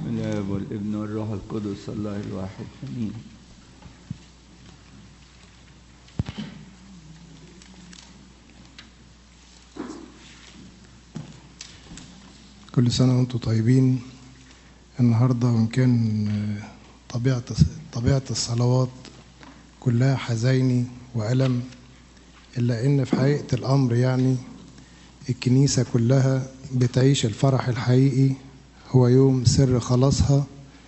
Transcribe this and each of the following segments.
الاب والابن والروح القدس الله الواحد امين كل سنة وانتم طيبين النهاردة وإن كان آه، طبيعة طبيعة الصلوات كلها حزيني وألم إلا إن في حقيقة الأمر يعني الكنيسة كلها بتعيش الفرح الحقيقي هو يوم سر خلاصها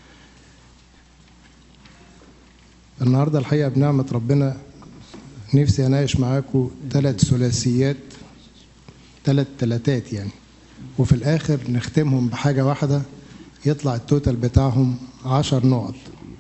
النهاردة الحقيقة بنعمة ربنا نفسي أناقش معاكم ثلاث ثلاثيات ثلاث تلاتات يعني وفي الآخر نختمهم بحاجة واحدة يطلع التوتال بتاعهم عشر نقط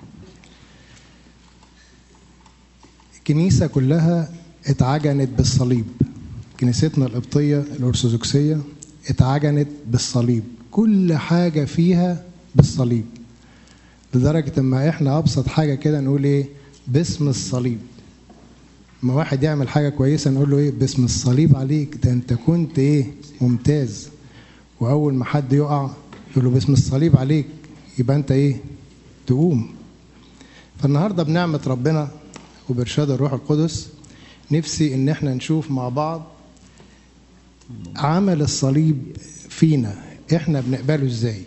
الكنيسة كلها اتعجنت بالصليب كنيستنا القبطية الأرثوذكسية اتعجنت بالصليب كل حاجة فيها بالصليب لدرجة ما احنا أبسط حاجة كده نقول ايه باسم الصليب ما واحد يعمل حاجة كويسة نقول له ايه باسم الصليب عليك ده انت كنت ايه ممتاز واول ما حد يقع يقول له باسم الصليب عليك يبقى انت ايه تقوم فالنهارده بنعمه ربنا وبارشاد الروح القدس نفسي ان احنا نشوف مع بعض عمل الصليب فينا احنا بنقبله ازاي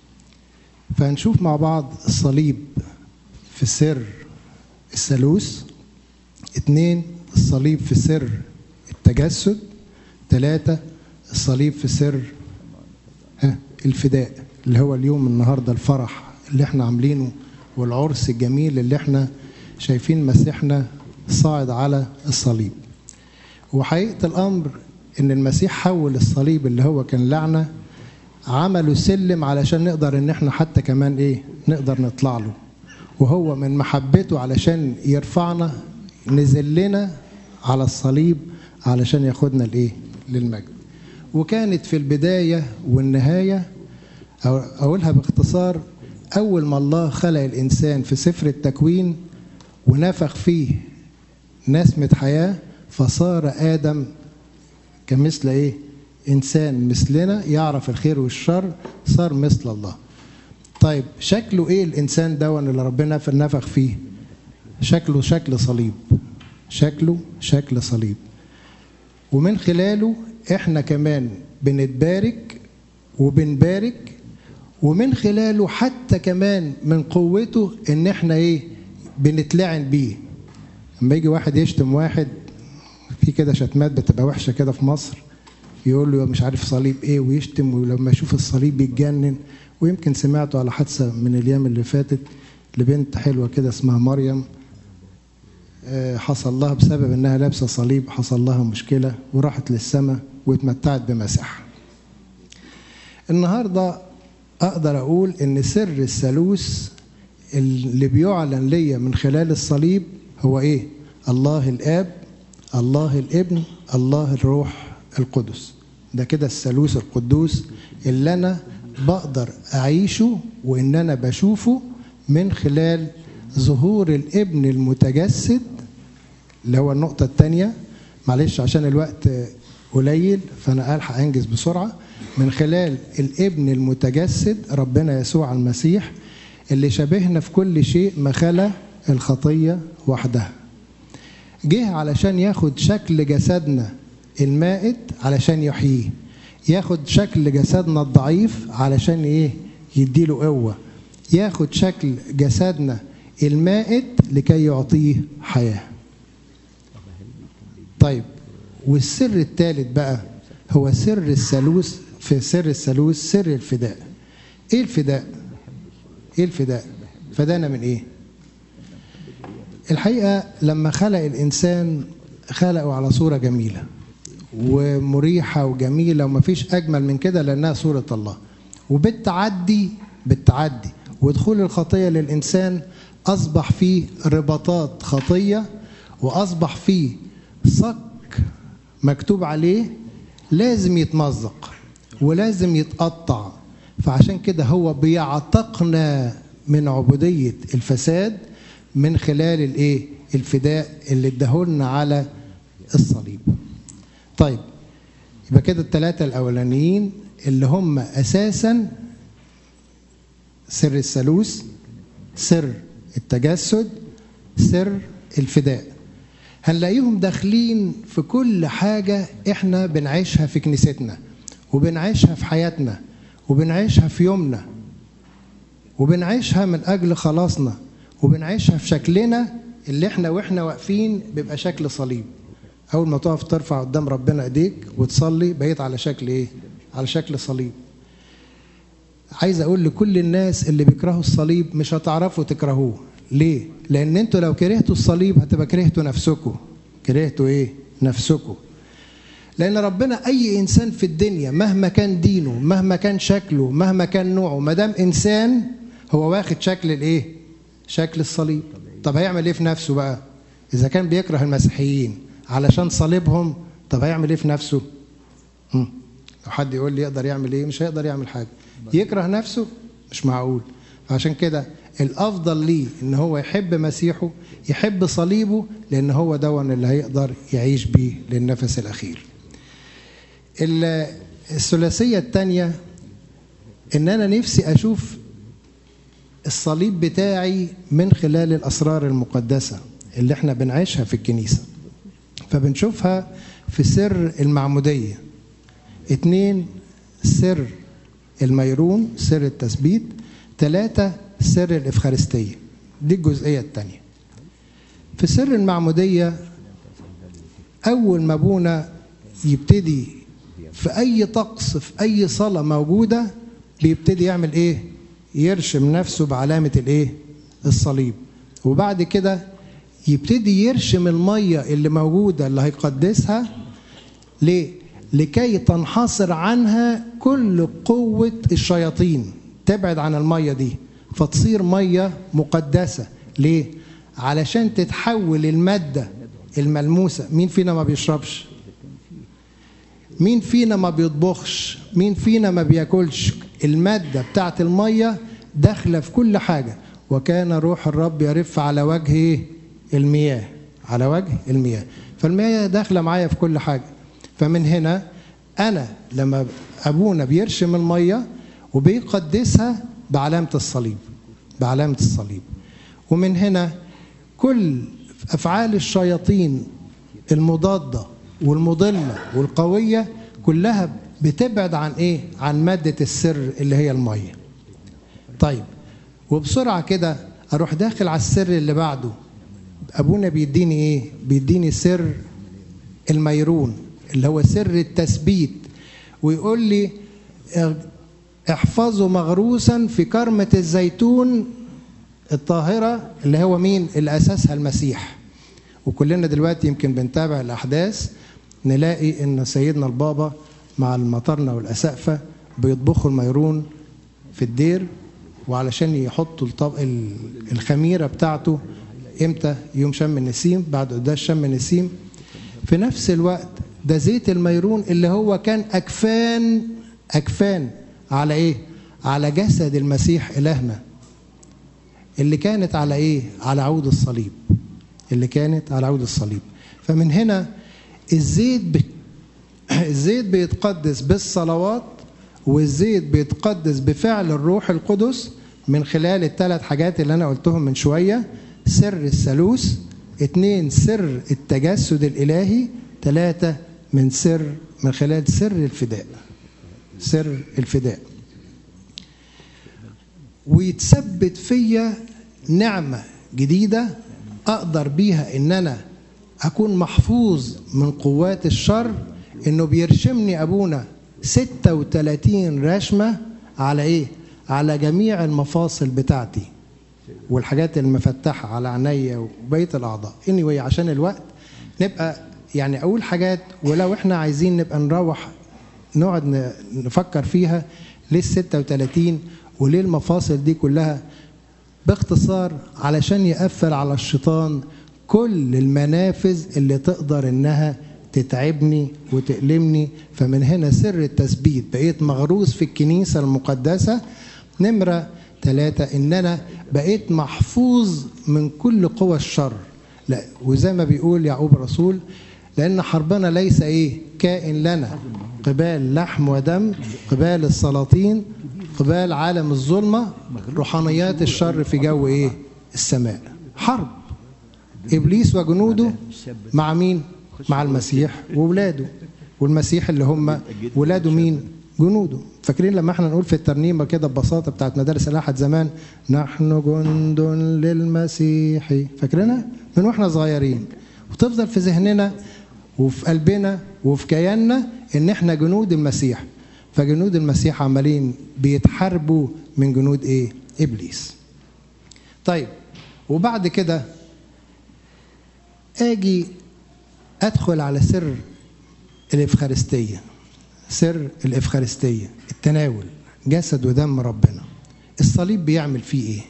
فهنشوف مع بعض الصليب في سر الثالوث اتنين الصليب في سر التجسد ثلاثة الصليب في سر ها الفداء اللي هو اليوم النهارده الفرح اللي احنا عاملينه والعرس الجميل اللي احنا شايفين مسيحنا صاعد على الصليب وحقيقة الأمر إن المسيح حول الصليب اللي هو كان لعنة عمله سلم علشان نقدر إن احنا حتى كمان إيه نقدر نطلع له وهو من محبته علشان يرفعنا نزل لنا على الصليب علشان ياخدنا لإيه للمجد وكانت في البداية والنهاية أو- أقولها باختصار أول ما الله خلق الإنسان في سفر التكوين ونفخ فيه نسمة حياة فصار آدم كمثل إيه؟ إنسان مثلنا يعرف الخير والشر صار مثل الله طيب شكله إيه الإنسان ده اللي ربنا نفخ فيه شكله شكل صليب شكله شكل صليب ومن خلاله احنا كمان بنتبارك وبنبارك ومن خلاله حتى كمان من قوته ان احنا ايه بنتلعن بيه لما يجي واحد يشتم واحد في كده شتمات بتبقى وحشه كده في مصر يقول له مش عارف صليب ايه ويشتم ولما يشوف الصليب بيتجنن ويمكن سمعته على حادثه من الايام اللي فاتت لبنت حلوه كده اسمها مريم آه، حصل لها بسبب انها لابسه صليب حصل لها مشكله وراحت للسماء واتمتعت بمسيحها. النهارده اقدر اقول ان سر الثالوث اللي بيعلن ليا من خلال الصليب هو ايه؟ الله الاب الله الابن الله الروح القدس. ده كده الثالوث القدوس اللي انا بقدر اعيشه وان انا بشوفه من خلال ظهور الابن المتجسد اللي هو النقطة الثانية معلش عشان الوقت قليل فأنا ألحق أنجز بسرعة من خلال الابن المتجسد ربنا يسوع المسيح اللي شبهنا في كل شيء ما خلا الخطية وحدها جه علشان ياخد شكل جسدنا المائت علشان يحييه ياخد شكل جسدنا الضعيف علشان ايه يديله قوة ياخد شكل جسدنا المائت لكي يعطيه حياه طيب والسر الثالث بقى هو سر الثالوث في سر الثالوث سر الفداء ايه الفداء ايه الفداء فدانا من ايه الحقيقه لما خلق الانسان خلقه على صوره جميله ومريحه وجميله ومفيش اجمل من كده لانها صوره الله وبالتعدي بالتعدي ودخول الخطيه للانسان اصبح فيه رباطات خطيه واصبح فيه صك مكتوب عليه لازم يتمزق ولازم يتقطع فعشان كده هو بيعتقنا من عبودية الفساد من خلال الايه الفداء اللي اداهولنا على الصليب طيب يبقى كده الثلاثة الأولانيين اللي هم أساسا سر الثالوث سر التجسد سر الفداء هنلاقيهم داخلين في كل حاجة احنا بنعيشها في كنيستنا وبنعيشها في حياتنا وبنعيشها في يومنا وبنعيشها من أجل خلاصنا وبنعيشها في شكلنا اللي احنا واحنا واقفين بيبقى شكل صليب أول ما تقف ترفع قدام ربنا إيديك وتصلي بقيت على شكل إيه؟ على شكل صليب عايز اقول لكل الناس اللي بيكرهوا الصليب مش هتعرفوا تكرهوه ليه لان انتوا لو كرهتوا الصليب هتبقى كرهتوا نفسكم كرهتوا ايه نفسكم لان ربنا اي انسان في الدنيا مهما كان دينه مهما كان شكله مهما كان نوعه ما دام انسان هو واخد شكل الايه شكل الصليب طب هيعمل ايه في نفسه بقى اذا كان بيكره المسيحيين علشان صليبهم طب هيعمل ايه في نفسه هم. لو حد يقول لي يقدر يعمل ايه مش هيقدر يعمل حاجه يكره نفسه مش معقول عشان كده الافضل ليه ان هو يحب مسيحه يحب صليبه لان هو دون اللي هيقدر يعيش بيه للنفس الاخير الثلاثيه الثانيه ان انا نفسي اشوف الصليب بتاعي من خلال الاسرار المقدسه اللي احنا بنعيشها في الكنيسه فبنشوفها في سر المعموديه اتنين سر الميرون سر التثبيت ثلاثة سر الإفخارستية دي الجزئية الثانية في سر المعمودية أول ما أبونا يبتدي في أي طقس في أي صلاة موجودة بيبتدي يعمل إيه؟ يرشم نفسه بعلامة الإيه؟ الصليب وبعد كده يبتدي يرشم المية اللي موجودة اللي هيقدسها ليه؟ لكي تنحصر عنها كل قوة الشياطين تبعد عن المية دي فتصير مية مقدسة ليه؟ علشان تتحول المادة الملموسة مين فينا ما بيشربش مين فينا ما بيطبخش مين فينا ما بياكلش المادة بتاعت المية داخلة في كل حاجة وكان روح الرب يرف على وجه المياه على وجه المياه فالمياه داخلة معايا في كل حاجة فمن هنا أنا لما أبونا بيرشم المية وبيقدسها بعلامة الصليب بعلامة الصليب ومن هنا كل أفعال الشياطين المضادة والمضلة والقوية كلها بتبعد عن إيه؟ عن مادة السر اللي هي المية طيب وبسرعة كده أروح داخل على السر اللي بعده أبونا بيديني إيه؟ بيديني سر الميرون اللي هو سر التثبيت ويقول لي احفظوا مغروسا في كرمة الزيتون الطاهرة اللي هو مين اللي أساسها المسيح وكلنا دلوقتي يمكن بنتابع الأحداث نلاقي إن سيدنا البابا مع المطرنة والأسقفة بيطبخوا الميرون في الدير وعلشان يحطوا الطب... الخميرة بتاعته امتى يوم شم النسيم بعد قداس شم النسيم في نفس الوقت ده زيت الميرون اللي هو كان أكفان أكفان على إيه؟ على جسد المسيح إلهنا اللي كانت على إيه؟ على عود الصليب اللي كانت على عود الصليب فمن هنا الزيت ب... الزيت بيتقدس بالصلوات والزيت بيتقدس بفعل الروح القدس من خلال الثلاث حاجات اللي أنا قلتهم من شوية سر الثالوث اثنين سر التجسد الإلهي ثلاثة من سر من خلال سر الفداء سر الفداء ويتثبت فيا نعمة جديدة أقدر بيها إن أنا أكون محفوظ من قوات الشر إنه بيرشمني أبونا 36 رشمة على إيه؟ على جميع المفاصل بتاعتي والحاجات المفتحة على عينيا وبقية الأعضاء anyway عشان الوقت نبقى يعني أول حاجات ولو إحنا عايزين نبقى نروح نقعد نفكر فيها ليه ال 36 وليه المفاصل دي كلها باختصار علشان يقفل على الشيطان كل المنافذ اللي تقدر انها تتعبني وتألمني فمن هنا سر التثبيت بقيت مغروس في الكنيسة المقدسة نمرة ثلاثة إن أنا بقيت محفوظ من كل قوى الشر لا وزي ما بيقول يعقوب الرسول لأن حربنا ليس إيه كائن لنا قبال لحم ودم قبال السلاطين قبال عالم الظلمة روحانيات الشر في جو ايه السماء حرب ابليس وجنوده مع مين مع المسيح وولاده والمسيح اللي هم ولاده مين جنوده فاكرين لما احنا نقول في الترنيمه كده ببساطه بتاعت مدارس الاحد زمان نحن جند للمسيح فاكرينها من واحنا صغيرين وتفضل في ذهننا وفي قلبنا وفي كياننا ان احنا جنود المسيح فجنود المسيح عمالين بيتحاربوا من جنود ايه ابليس طيب وبعد كده اجي ادخل على سر الافخارستيه سر الافخارستيه التناول جسد ودم ربنا الصليب بيعمل فيه ايه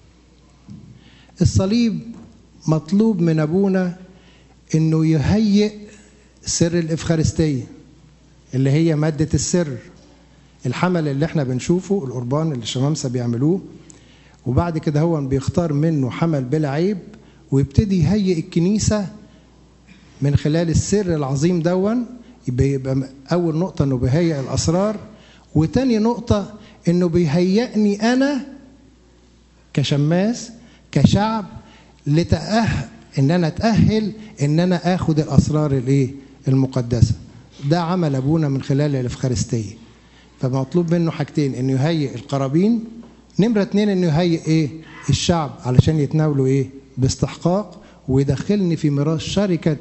الصليب مطلوب من ابونا انه يهيئ سر الافخارستيه اللي هي ماده السر الحمل اللي احنا بنشوفه القربان اللي الشمامسه بيعملوه وبعد كده هو بيختار منه حمل بلا عيب ويبتدي يهيئ الكنيسه من خلال السر العظيم دون يبقى اول نقطه انه بيهيئ الاسرار وتاني نقطه انه بيهيئني انا كشماس كشعب لتأهل ان انا اتاهل ان انا اخد الاسرار الايه المقدسه ده عمل ابونا من خلال الافخارستيه فمطلوب منه حاجتين انه يهيئ القرابين نمره اتنين انه يهيئ ايه الشعب علشان يتناولوا ايه باستحقاق ويدخلني في ميراث شركه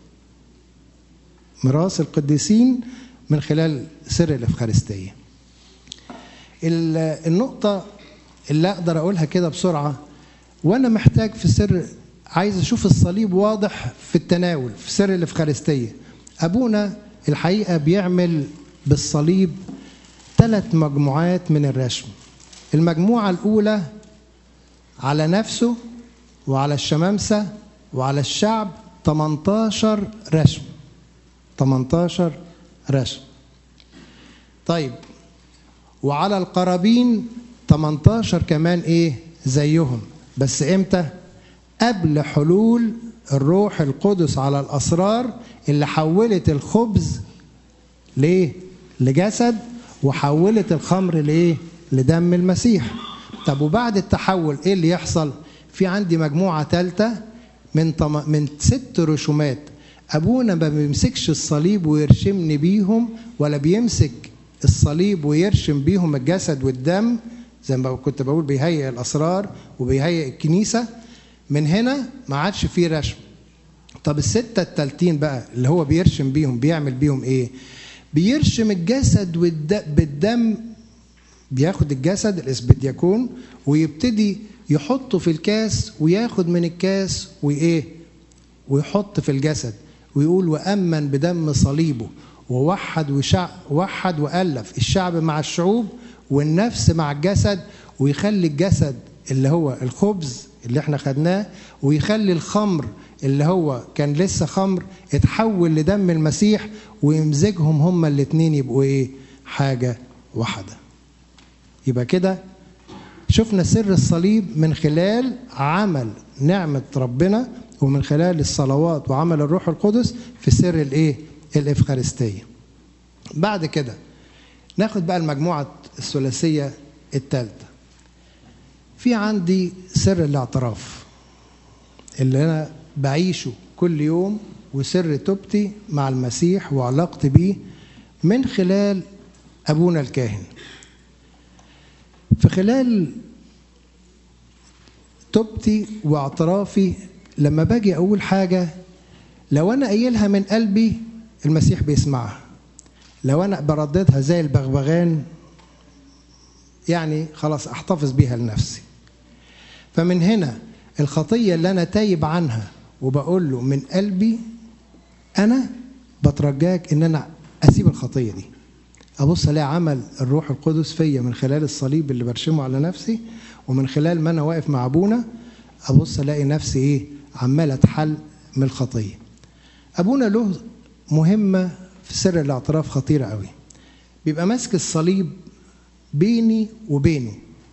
ميراث القديسين من خلال سر الافخارستيه النقطه اللي اقدر اقولها كده بسرعه وانا محتاج في سر عايز اشوف الصليب واضح في التناول في سر الافخارستيه ابونا الحقيقه بيعمل بالصليب ثلاث مجموعات من الرشم المجموعه الاولى على نفسه وعلى الشمامسه وعلى الشعب 18 رشم 18 رشم طيب وعلى القرابين 18 كمان ايه زيهم بس امتى قبل حلول الروح القدس على الاسرار اللي حولت الخبز ليه لجسد وحولت الخمر لايه لدم المسيح طب وبعد التحول ايه اللي يحصل في عندي مجموعه ثالثه من طم... من ست رسومات ابونا ما بيمسكش الصليب ويرشمني بيهم ولا بيمسك الصليب ويرشم بيهم الجسد والدم زي ما كنت بقول بيهيئ الاسرار وبيهيئ الكنيسه من هنا ما عادش فيه رشم طب الستة التالتين بقى اللي هو بيرشم بيهم بيعمل بيهم ايه بيرشم الجسد بالدم بياخد الجسد الاسبدياكون ويبتدي يحطه في الكاس وياخد من الكاس وايه ويحط في الجسد ويقول وامن بدم صليبه ووحد وشع وحد والف الشعب مع الشعوب والنفس مع الجسد ويخلي الجسد اللي هو الخبز اللي احنا خدناه ويخلي الخمر اللي هو كان لسه خمر اتحول لدم المسيح ويمزجهم هما الاثنين يبقوا ايه حاجة واحدة يبقى كده شفنا سر الصليب من خلال عمل نعمة ربنا ومن خلال الصلوات وعمل الروح القدس في سر الايه الافخارستيه بعد كده ناخد بقى المجموعه الثلاثيه الثالثه في عندي سر الاعتراف اللي انا بعيشه كل يوم وسر توبتي مع المسيح وعلاقتي بيه من خلال ابونا الكاهن في خلال توبتي واعترافي لما باجي اقول حاجه لو انا قايلها من قلبي المسيح بيسمعها لو انا برددها زي البغبغان يعني خلاص احتفظ بيها لنفسي فمن هنا الخطيه اللي انا تايب عنها وبقول له من قلبي انا بترجاك ان انا اسيب الخطيه دي ابص الاقي عمل الروح القدس فيا من خلال الصليب اللي برشمه على نفسي ومن خلال ما انا واقف مع ابونا ابص الاقي نفسي ايه عمال اتحل من الخطيه ابونا له مهمه في سر الاعتراف خطيره قوي بيبقى ماسك الصليب بيني وبينه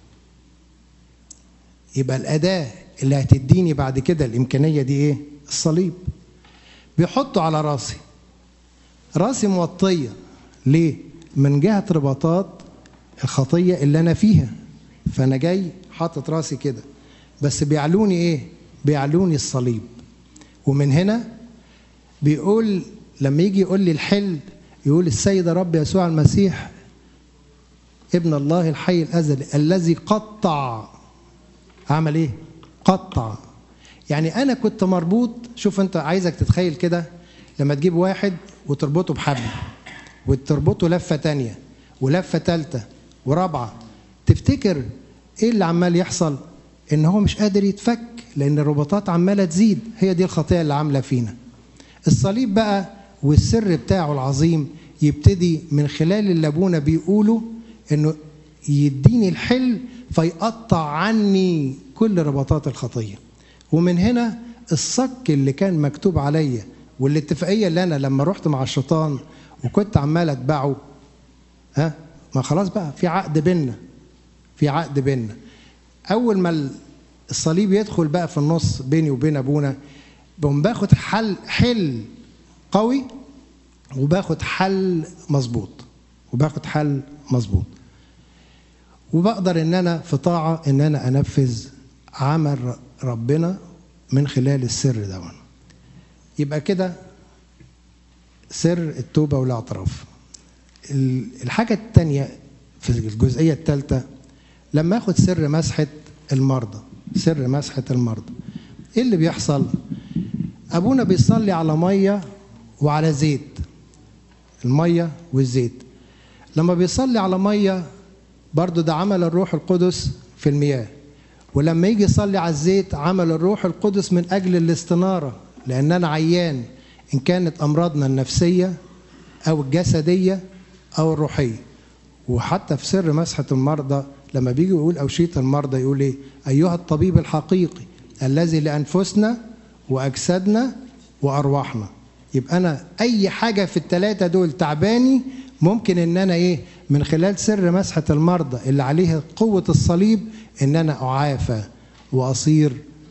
يبقى الاداه اللي هتديني بعد كده الامكانيه دي ايه الصليب بيحطه على راسي راسي موطيه ليه من جهه رباطات الخطيه اللي انا فيها فانا جاي حاطط راسي كده بس بيعلوني ايه بيعلوني الصليب ومن هنا بيقول لما يجي يقول لي الحل يقول السيد رب يسوع المسيح ابن الله الحي الازلي الذي قطع عمل ايه قطع يعني انا كنت مربوط شوف انت عايزك تتخيل كده لما تجيب واحد وتربطه بحبل وتربطه لفه تانية ولفه تالتة ورابعه تفتكر ايه اللي عمال يحصل ان هو مش قادر يتفك لان الرباطات عماله تزيد هي دي الخطيه اللي عامله فينا الصليب بقى والسر بتاعه العظيم يبتدي من خلال اللي ابونا بيقوله انه يديني الحل فيقطع عني كل رباطات الخطيه ومن هنا الصك اللي كان مكتوب عليا والاتفاقيه اللي انا لما رحت مع الشيطان وكنت عمال اتبعه ها ما خلاص بقى في عقد بينا في عقد بينا اول ما الصليب يدخل بقى في النص بيني وبين ابونا بقوم باخد حل حل قوي وباخد حل مظبوط وباخد حل مظبوط وبقدر ان انا في طاعه ان انا انفذ عمل ربنا من خلال السر ده يبقى كده سر التوبه والاعتراف الحاجه الثانيه في الجزئيه الثالثه لما اخد سر مسحه المرضى سر مسحه المرضى ايه اللي بيحصل ابونا بيصلي على ميه وعلى زيت الميه والزيت لما بيصلي على ميه برضو ده عمل الروح القدس في المياه ولما يجي يصلي على الزيت عمل الروح القدس من اجل الاستناره لان انا عيان ان كانت امراضنا النفسيه او الجسديه او الروحيه وحتى في سر مسحه المرضى لما بيجي يقول اوشيه المرضى يقول ايه ايها الطبيب الحقيقي الذي لانفسنا واجسادنا وارواحنا يبقى انا اي حاجه في الثلاثه دول تعباني ممكن ان انا ايه من خلال سر مسحه المرضى اللي عليها قوه الصليب ان انا اعافى واصير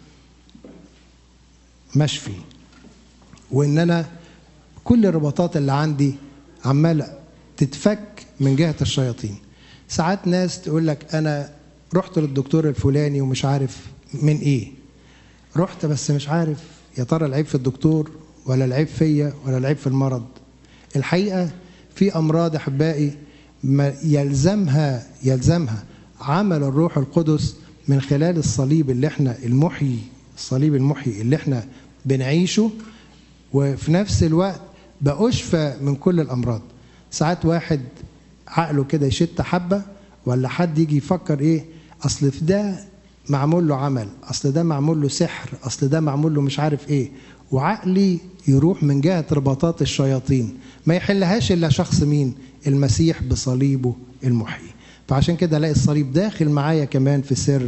مشفي وان انا كل الرباطات اللي عندي عماله تتفك من جهه الشياطين ساعات ناس تقول لك انا رحت للدكتور الفلاني ومش عارف من ايه رحت بس مش عارف يا ترى العيب في الدكتور ولا العيب فيا ولا العيب في المرض الحقيقه في امراض احبائي ما يلزمها يلزمها عمل الروح القدس من خلال الصليب اللي احنا المحيي الصليب المحيي اللي احنا بنعيشه وفي نفس الوقت بأشفى من كل الأمراض ساعات واحد عقله كده يشت حبة ولا حد يجي يفكر ايه اصل في ده معمول له عمل اصل ده معمول له سحر اصل ده معمول له مش عارف ايه وعقلي يروح من جهة رباطات الشياطين ما يحلهاش إلا شخص مين المسيح بصليبه المحيي فعشان كده الاقي الصليب داخل معايا كمان في سر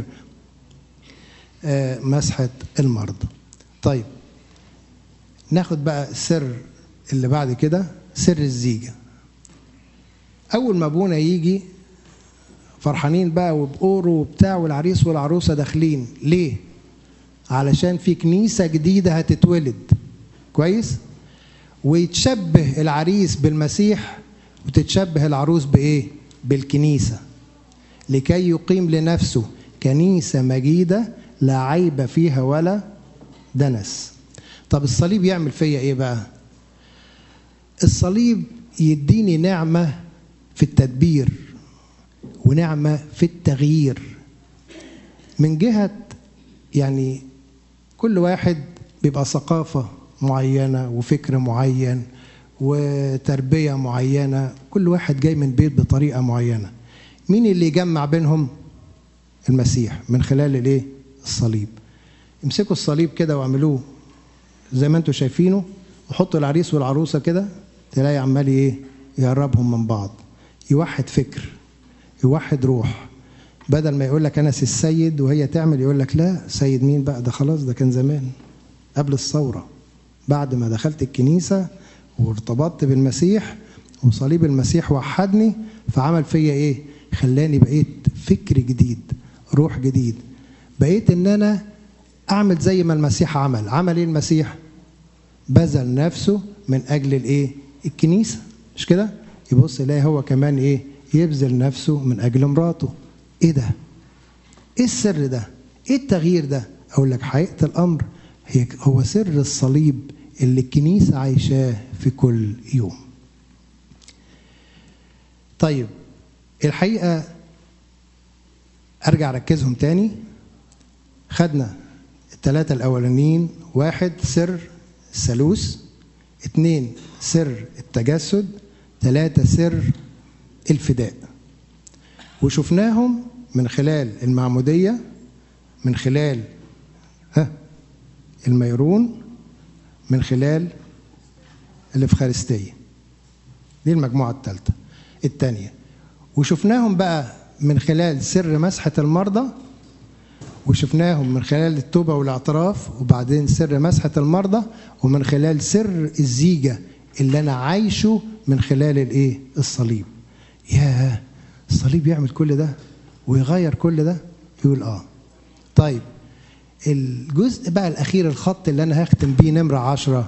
مسحة المرضى طيب ناخد بقى السر اللي بعد كده سر الزيجة أول ما أبونا يجي فرحانين بقى وبقوره وبتاع والعريس والعروسة داخلين ليه؟ علشان في كنيسة جديدة هتتولد كويس؟ ويتشبه العريس بالمسيح وتتشبه العروس بإيه؟ بالكنيسة لكي يقيم لنفسه كنيسة مجيدة لا عيب فيها ولا دنس طب الصليب يعمل فيا ايه بقى الصليب يديني نعمة في التدبير ونعمة في التغيير من جهة يعني كل واحد بيبقى ثقافة معينة وفكر معين وتربية معينة كل واحد جاي من بيت بطريقة معينة مين اللي يجمع بينهم المسيح من خلال الايه الصليب امسكوا الصليب كده واعملوه زي ما انتم شايفينه وحطوا العريس والعروسة كده تلاقي عمال ايه يقربهم من بعض يوحد فكر يوحد روح بدل ما يقول لك انا السيد وهي تعمل يقول لك لا سيد مين بقى ده خلاص ده كان زمان قبل الثوره بعد ما دخلت الكنيسه وارتبطت بالمسيح وصليب المسيح وحدني فعمل فيا ايه خلاني بقيت فكر جديد روح جديد بقيت ان انا اعمل زي ما المسيح عمل عمل ايه المسيح بذل نفسه من اجل الايه الكنيسه مش كده يبص يلاقي هو كمان ايه يبذل نفسه من اجل مراته ايه ده ايه السر ده ايه التغيير ده اقول لك حقيقه الامر هي هو سر الصليب اللي الكنيسه عايشاه في كل يوم طيب الحقيقه ارجع اركزهم تاني خدنا الثلاثه الاولانيين واحد سر الثالوث اثنين سر التجسد ثلاثة سر الفداء وشفناهم من خلال المعمودية من خلال ها الميرون من خلال الإفخارستية دي المجموعة الثالثة الثانية وشفناهم بقى من خلال سر مسحة المرضى وشفناهم من خلال التوبة والاعتراف وبعدين سر مسحة المرضى ومن خلال سر الزيجة اللي أنا عايشه من خلال الإيه؟ الصليب. ياه الصليب يعمل كل ده ويغير كل ده؟ يقول آه. طيب الجزء بقى الأخير الخط اللي أنا هختم بيه نمرة عشرة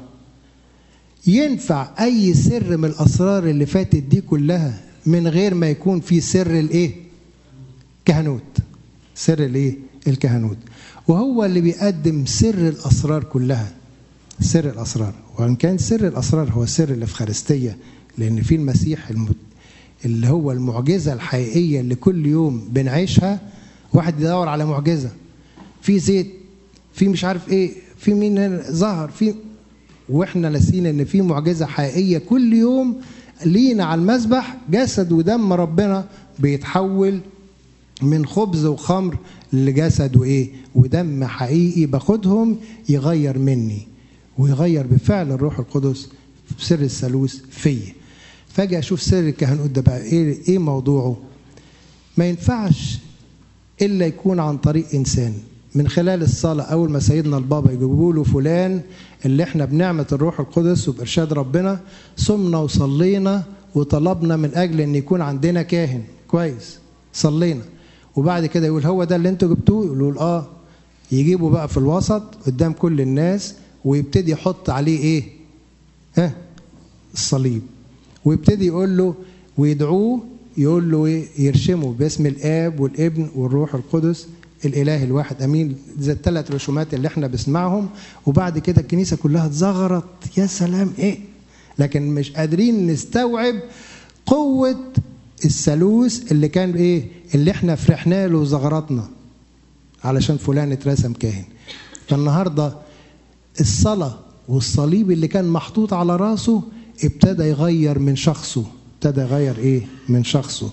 ينفع أي سر من الأسرار اللي فاتت دي كلها من غير ما يكون في سر الإيه؟ كهنوت. سر الإيه؟ الكهنوت وهو اللي بيقدم سر الأسرار كلها سر الأسرار وإن كان سر الأسرار هو سر الإفخارستية لأن في المسيح المد... اللي هو المعجزة الحقيقية اللي كل يوم بنعيشها واحد يدور على معجزة في زيت في مش عارف ايه في مين ظهر في واحنا ناسيين ان في معجزة حقيقية كل يوم لينا على المسبح جسد ودم ربنا بيتحول من خبز وخمر لجسد وايه ودم حقيقي باخدهم يغير مني ويغير بفعل الروح القدس بسر الثالوث فيا فاجي اشوف سر الكهنوت ده بقى ايه ايه موضوعه ما ينفعش الا يكون عن طريق انسان من خلال الصلاه اول ما سيدنا البابا يجيبوا له فلان اللي احنا بنعمه الروح القدس وبارشاد ربنا صمنا وصلينا وطلبنا من اجل ان يكون عندنا كاهن كويس صلينا وبعد كده يقول هو ده اللي انتوا جبتوه يقولوا اه يجيبوا بقى في الوسط قدام كل الناس ويبتدي يحط عليه ايه ها الصليب ويبتدي يقول له ويدعوه يقول له ايه يرشمه باسم الاب والابن والروح القدس الاله الواحد امين زي الثلاث رسومات اللي احنا بنسمعهم وبعد كده الكنيسه كلها اتزغرت يا سلام ايه لكن مش قادرين نستوعب قوه الثالوث اللي كان ايه اللي احنا فرحنا له وزغرطنا علشان فلان اترسم كاهن فالنهارده الصلاه والصليب اللي كان محطوط على راسه ابتدى يغير من شخصه ابتدى يغير ايه من شخصه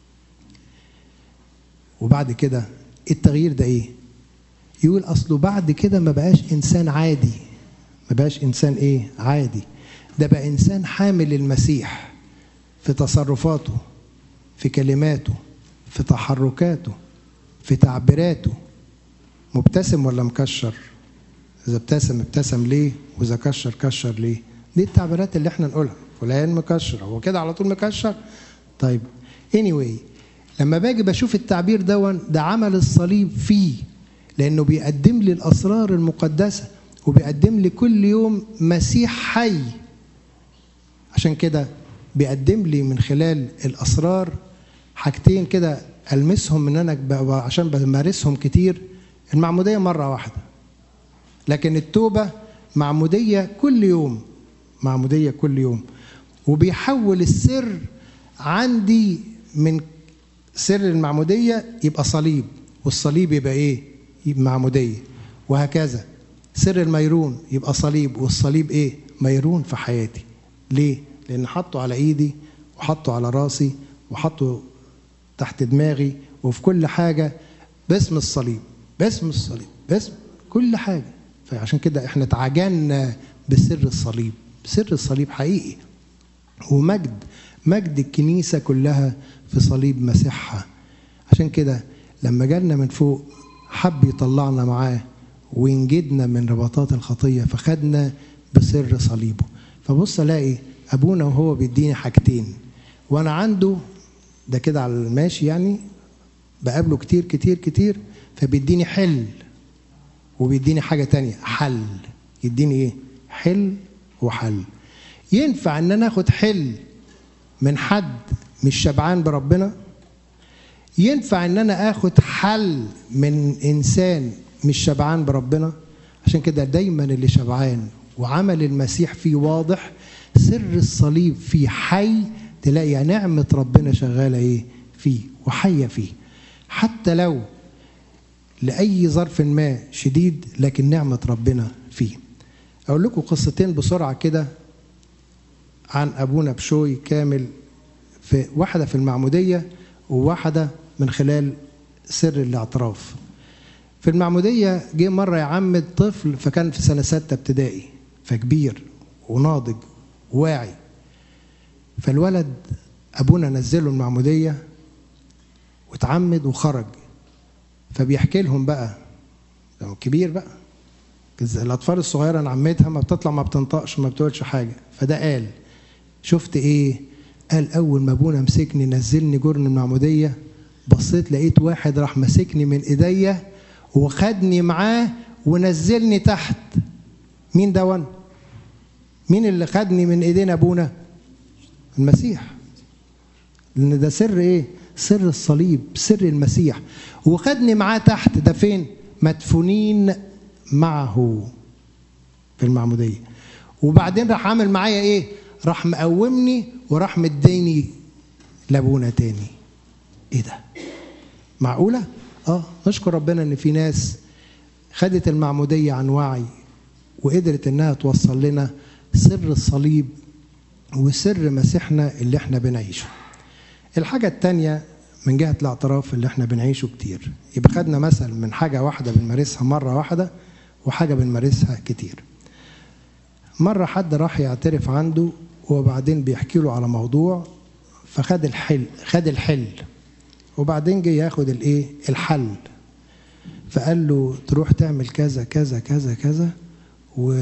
وبعد كده التغيير ده ايه يقول اصله بعد كده ما بقاش انسان عادي ما بقاش انسان ايه عادي ده بقى انسان حامل المسيح في تصرفاته في كلماته في تحركاته في تعبيراته مبتسم ولا مكشر اذا ابتسم ابتسم ليه واذا كشر كشر ليه دي التعبيرات اللي احنا نقولها فلان مكشر هو كده على طول مكشر طيب anyway لما باجي بشوف التعبير دون ده عمل الصليب فيه لانه بيقدم لي الاسرار المقدسه وبيقدم لي كل يوم مسيح حي عشان كده بيقدم لي من خلال الاسرار حاجتين كده المسهم ان انا عشان بمارسهم كتير المعموديه مره واحده لكن التوبه معموديه كل يوم معموديه كل يوم وبيحول السر عندي من سر المعموديه يبقى صليب والصليب يبقى ايه يبقى معموديه وهكذا سر الميرون يبقى صليب والصليب ايه ميرون في حياتي ليه لان حطه على ايدي وحطه على راسي وحطه تحت دماغي وفي كل حاجه باسم الصليب باسم الصليب باسم كل حاجه فعشان كده احنا اتعجلنا بسر الصليب سر الصليب حقيقي ومجد مجد الكنيسة كلها في صليب مسيحها عشان كده لما جالنا من فوق حب يطلعنا معاه وينجدنا من رباطات الخطية فخدنا بسر صليبه فبص الاقي ابونا وهو بيديني حاجتين وانا عنده ده كده على الماشي يعني بقابله كتير كتير كتير فبيديني حل وبيديني حاجة تانية حل يديني ايه حل وحل ينفع ان انا اخد حل من حد مش شبعان بربنا ينفع ان انا اخد حل من انسان مش شبعان بربنا عشان كده دايما اللي شبعان وعمل المسيح فيه واضح سر الصليب فيه حي تلاقي نعمة ربنا شغالة ايه فيه وحية فيه حتى لو لأي ظرف ما شديد لكن نعمة ربنا فيه أقول لكم قصتين بسرعة كده عن أبونا بشوي كامل في واحدة في المعمودية وواحدة من خلال سر الاعتراف في المعمودية جه مرة يعمد طفل فكان في سنة ستة ابتدائي فكبير وناضج وواعي فالولد أبونا نزله المعمودية واتعمد وخرج فبيحكي لهم بقى ده كبير بقى الأطفال الصغيرة أنا عمتها ما بتطلع ما بتنطقش ما بتقولش حاجة فده قال شفت إيه؟ قال أول ما أبونا مسكني نزلني جرن المعمودية بصيت لقيت واحد راح ماسكني من إيديا وخدني معاه ونزلني تحت مين دون؟ مين اللي خدني من ايدين ابونا؟ المسيح لان ده سر ايه؟ سر الصليب سر المسيح وخدني معاه تحت ده فين؟ مدفونين معه في المعموديه وبعدين راح عامل معايا ايه؟ راح مقومني وراح مديني لابونا تاني ايه ده؟ معقوله؟ اه نشكر ربنا ان في ناس خدت المعموديه عن وعي وقدرت انها توصل لنا سر الصليب وسر مسيحنا اللي احنا بنعيشه الحاجة التانية من جهة الاعتراف اللي احنا بنعيشه كتير يبقى خدنا مثل من حاجة واحدة بنمارسها مرة واحدة وحاجة بنمارسها كتير مرة حد راح يعترف عنده وبعدين بيحكي له على موضوع فخد الحل خد الحل وبعدين جه ياخد الايه الحل فقال له تروح تعمل كذا كذا كذا كذا و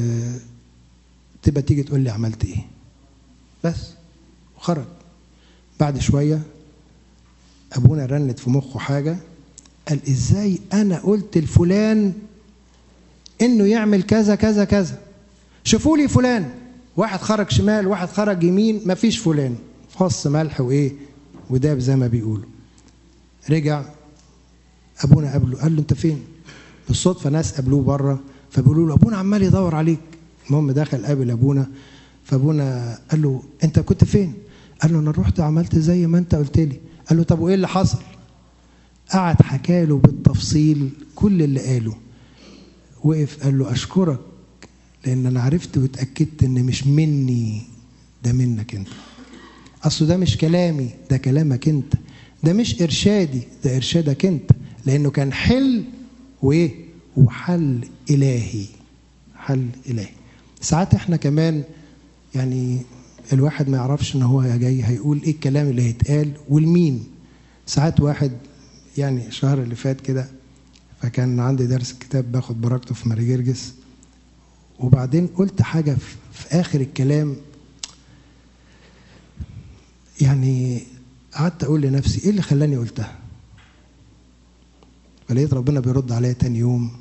تبقى تيجي تقول لي عملت ايه بس وخرج بعد شويه ابونا رنت في مخه حاجه قال ازاي انا قلت لفلان انه يعمل كذا كذا كذا شوفوا لي فلان واحد خرج شمال واحد خرج يمين مفيش فلان فص ملح وايه وداب زي ما بيقولوا رجع ابونا قابله قال له انت فين بالصدفه ناس قابلوه بره فبيقولوا له ابونا عمال يدور عليك المهم دخل قابل ابونا فابونا قال له انت كنت فين قال له انا رحت عملت زي ما انت قلت لي قال له طب وايه اللي حصل قعد حكى له بالتفصيل كل اللي قاله وقف قال له اشكرك لان انا عرفت واتاكدت ان مش مني ده منك انت اصل ده مش كلامي ده كلامك انت ده مش ارشادي ده ارشادك انت لانه كان حل وايه وحل الهي حل الهي ساعات احنا كمان يعني الواحد ما يعرفش ان هو جاي هيقول ايه الكلام اللي هيتقال والمين ساعات واحد يعني الشهر اللي فات كده فكان عندي درس كتاب باخد بركته في ماري جرجس وبعدين قلت حاجة في آخر الكلام يعني قعدت أقول لنفسي إيه اللي خلاني قلتها فلقيت ربنا بيرد عليا تاني يوم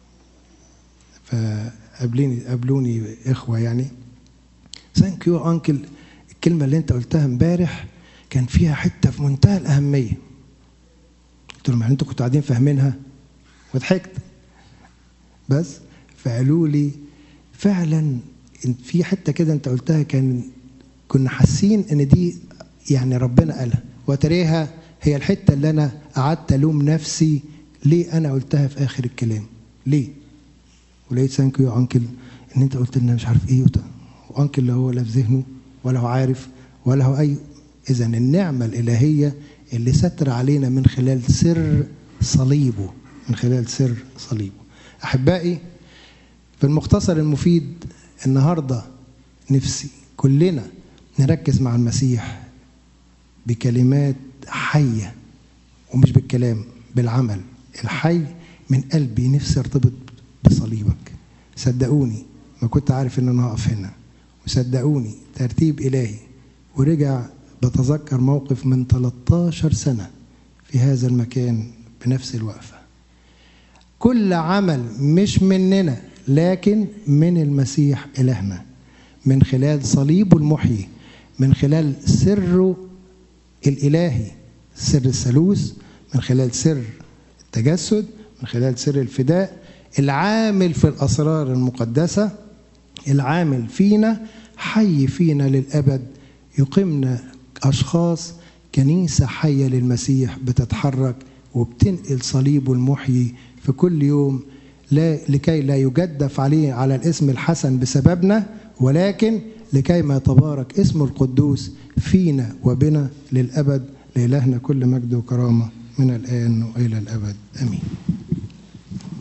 فقابلوني قابلوني إخوة يعني ثانك يو أنكل الكلمة اللي أنت قلتها امبارح كان فيها حتة في منتهى الأهمية قلت لهم يعني أنتوا كنتوا قاعدين فاهمينها وضحكت بس فقالوا لي فعلا في حته كده انت قلتها كان كنا حاسين ان دي يعني ربنا قالها وتريها هي الحته اللي انا قعدت الوم نفسي ليه انا قلتها في اخر الكلام ليه ولقيت ثانك يو انكل ان انت قلت لنا مش عارف ايه وانكل لا هو لا في ذهنه ولا هو عارف ولا هو اي اذا النعمه الالهيه اللي ستر علينا من خلال سر صليبه من خلال سر صليبه احبائي في المختصر المفيد النهارده نفسي كلنا نركز مع المسيح بكلمات حيه ومش بالكلام بالعمل الحي من قلبي نفسي ارتبط بصليبك صدقوني ما كنت عارف ان انا هقف هنا وصدقوني ترتيب الهي ورجع بتذكر موقف من 13 سنه في هذا المكان بنفس الوقفه كل عمل مش مننا لكن من المسيح إلهنا من خلال صليبه المحيي من خلال سره الإلهي سر الثالوث من خلال سر التجسد من خلال سر الفداء العامل في الأسرار المقدسة العامل فينا حي فينا للأبد يقيمنا أشخاص كنيسة حية للمسيح بتتحرك وبتنقل صليبه المحيي في كل يوم لا لكي لا يجدف عليه على الاسم الحسن بسببنا ولكن لكي ما يتبارك اسمه القدوس فينا وبنا للأبد لإلهنا كل مجد وكرامة من الآن وإلى الأبد آمين